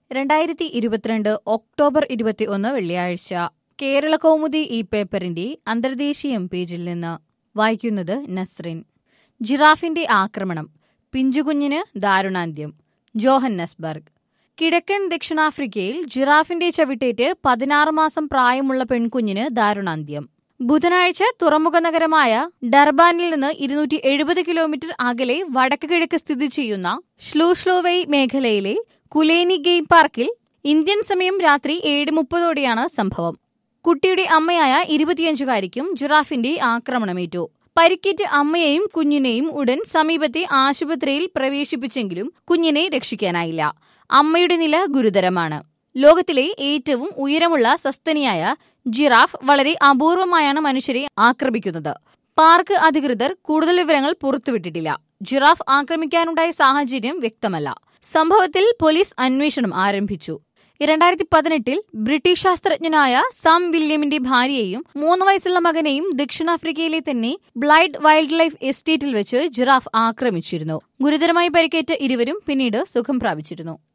രണ്ടായിരത്തി ഇരുപത്തിരണ്ട് ഒക്ടോബർ ഇരുപത്തി ഒന്ന് വെള്ളിയാഴ്ച കേരള കൗമുദി ഈ പേപ്പറിന്റെ അന്തർദേശീയം പേജിൽ നിന്ന് വായിക്കുന്നത് നസ്രിൻ ജിറാഫിന്റെ ആക്രമണം പിഞ്ചുകുഞ്ഞിന് ദാരുണാന്ത്യം ജോഹന്നസ്ബർഗ് കിഴക്കൻ ദക്ഷിണാഫ്രിക്കയിൽ ജിറാഫിന്റെ ചവിട്ടേറ്റ് പതിനാറ് മാസം പ്രായമുള്ള പെൺകുഞ്ഞിന് ദാരുണാന്ത്യം ബുധനാഴ്ച തുറമുഖ നഗരമായ ഡർബാനിൽ നിന്ന് ഇരുന്നൂറ്റി എഴുപത് കിലോമീറ്റർ അകലെ വടക്ക് കിഴക്ക് സ്ഥിതി ചെയ്യുന്ന ഷ്ലൂഷ്ലോവൈ മേഖലയിലെ കുലേനി ഗെയിം പാർക്കിൽ ഇന്ത്യൻ സമയം രാത്രി ഏഴ് മുപ്പതോടെയാണ് സംഭവം കുട്ടിയുടെ അമ്മയായ ഇരുപത്തിയഞ്ചുകാരിക്കും ജിറാഫിന്റെ ആക്രമണമേറ്റു പരിക്കേറ്റ് അമ്മയെയും കുഞ്ഞിനെയും ഉടൻ സമീപത്തെ ആശുപത്രിയിൽ പ്രവേശിപ്പിച്ചെങ്കിലും കുഞ്ഞിനെ രക്ഷിക്കാനായില്ല അമ്മയുടെ നില ഗുരുതരമാണ് ലോകത്തിലെ ഏറ്റവും ഉയരമുള്ള സസ്തനിയായ ജിറാഫ് വളരെ അപൂർവമായാണ് മനുഷ്യരെ ആക്രമിക്കുന്നത് പാർക്ക് അധികൃതർ കൂടുതൽ വിവരങ്ങൾ പുറത്തുവിട്ടിട്ടില്ല ജിറാഫ് ആക്രമിക്കാനുണ്ടായ സാഹചര്യം വ്യക്തമല്ല സംഭവത്തിൽ പോലീസ് അന്വേഷണം ആരംഭിച്ചു രണ്ടായിരത്തി പതിനെട്ടിൽ ബ്രിട്ടീഷ് ശാസ്ത്രജ്ഞനായ സാം വില്യമിന്റെ ഭാര്യയെയും മൂന്ന് വയസ്സുള്ള മകനെയും ദക്ഷിണാഫ്രിക്കയിലെ തന്നെ ബ്ലൈഡ് വൈൽഡ് ലൈഫ് എസ്റ്റേറ്റിൽ വെച്ച് ജിറാഫ് ആക്രമിച്ചിരുന്നു ഗുരുതരമായി പരിക്കേറ്റ ഇരുവരും പിന്നീട് സുഖം പ്രാപിച്ചിരുന്നു